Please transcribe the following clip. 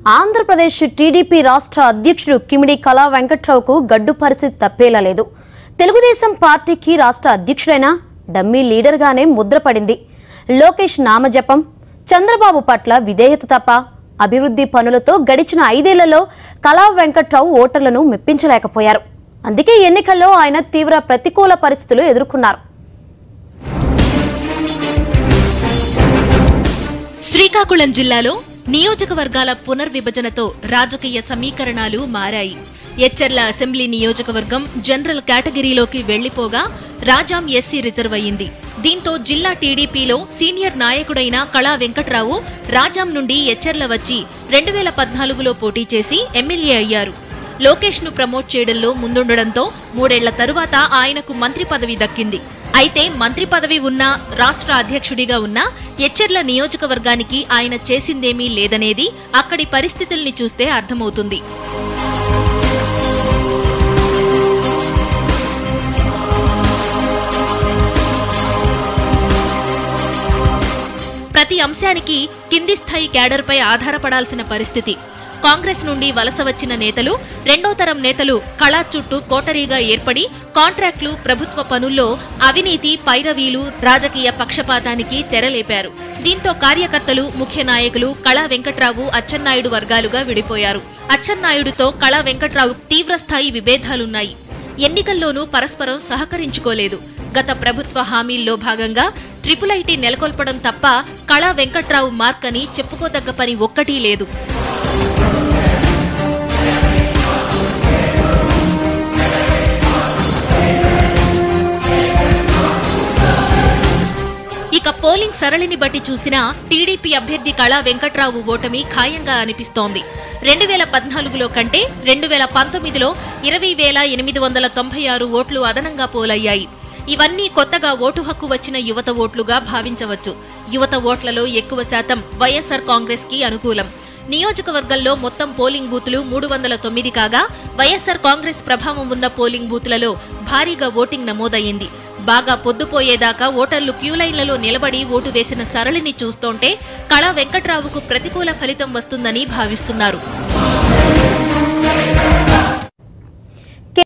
Andhra Pradesh TDP రాష్ట్ర అధ్యక్షుడు కిమిడి కళా వెంకట్రావుకు గడ్డు పరిస్థితి తప్పేలా లేదు తెలుగుదేశం పార్టీకి రాష్ట్ర అధ్యక్షుడైన డమ్మీ లీడర్గానే ముద్రపడింది లోకేష్ నామజపం చంద్రబాబు పట్ల విధేయత తప్ప అభివృద్ధి పనులతో గడిచిన ఐదేళ్లలో కళా వెంకట్రావు ఓటర్లను మెప్పించలేకపోయారు అందుకే ఎన్నికల్లో ఆయన తీవ్ర ప్రతికూల పరిస్థితులు ఎదుర్కొన్నారు శ్రీకాకుళం జిల్లాలో నియోజకవర్గాల పునర్విభజనతో రాజకీయ సమీకరణాలు మారాయి ఎచ్చెర్ల అసెంబ్లీ నియోజకవర్గం జనరల్ కేటగిరీలోకి వెళ్లిపోగా రాజాం ఎస్సీ రిజర్వ్ అయింది దీంతో జిల్లా టీడీపీలో సీనియర్ నాయకుడైన కళా వెంకట్రావు రాజాం నుండి ఎచ్చెర్ల వచ్చి రెండు వేల పద్నాలుగులో పోటీ చేసి ఎమ్మెల్యే అయ్యారు లోకేష్ ను ప్రమోట్ చేయడంలో ముందుండడంతో మూడేళ్ల తరువాత ఆయనకు మంత్రి పదవి దక్కింది అయితే మంత్రి పదవి ఉన్నా రాష్ట్ర అధ్యక్షుడిగా ఉన్నా ఎచ్చెర్ల నియోజకవర్గానికి ఆయన చేసిందేమీ లేదనేది అక్కడి పరిస్థితుల్ని చూస్తే అర్థమవుతుంది ప్రతి అంశానికి కింది స్థాయి క్యాడర్పై ఆధారపడాల్సిన పరిస్థితి కాంగ్రెస్ నుండి వలస వచ్చిన నేతలు రెండో తరం నేతలు కళా చుట్టూ కోటరీగా ఏర్పడి కాంట్రాక్టులు ప్రభుత్వ పనుల్లో అవినీతి పైరవీలు రాజకీయ పక్షపాతానికి తెరలేపారు దీంతో కార్యకర్తలు ముఖ్య నాయకులు కళా వెంకట్రావు అచ్చెన్నాయుడు వర్గాలుగా విడిపోయారు అచ్చెన్నాయుడుతో కళా వెంకట్రావు తీవ్రస్థాయి విభేదాలున్నాయి ఎన్నికల్లోనూ పరస్పరం సహకరించుకోలేదు గత ప్రభుత్వ హామీల్లో భాగంగా ట్రిపుల్ ఐటీ నెలకొల్పడం తప్ప కళా వెంకట్రావు మార్క్ అని చెప్పుకోదగ్గ పని ఒక్కటీ లేదు ఇక పోలింగ్ సరళిని బట్టి చూసినా టీడీపీ అభ్యర్థి కళా వెంకట్రావు ఓటమి ఖాయంగా అనిపిస్తోంది రెండు వేల పద్నాలుగులో కంటే రెండు వేల పంతొమ్మిదిలో ఇరవై వేల ఎనిమిది వందల తొంభై ఆరు ఓట్లు అదనంగా పోలయ్యాయి ఇవన్నీ కొత్తగా ఓటు హక్కు వచ్చిన యువత ఓట్లుగా భావించవచ్చు యువత ఓట్లలో ఎక్కువ శాతం వైఎస్ఆర్ కాంగ్రెస్ కి అనుకూలం నియోజకవర్గంలో మొత్తం పోలింగ్ బూతులు మూడు వందల తొమ్మిది కాగా వైఎస్ఆర్ కాంగ్రెస్ ప్రభావం ఉన్న పోలింగ్ బూత్లలో భారీగా ఓటింగ్ నమోదయ్యింది బాగా పొద్దుపోయేదాకా ఓటర్లు క్యూలైన్లలో నిలబడి ఓటు వేసిన సరళిని చూస్తోంటే కళా వెంకట్రావుకు ప్రతికూల ఫలితం వస్తుందని భావిస్తున్నారు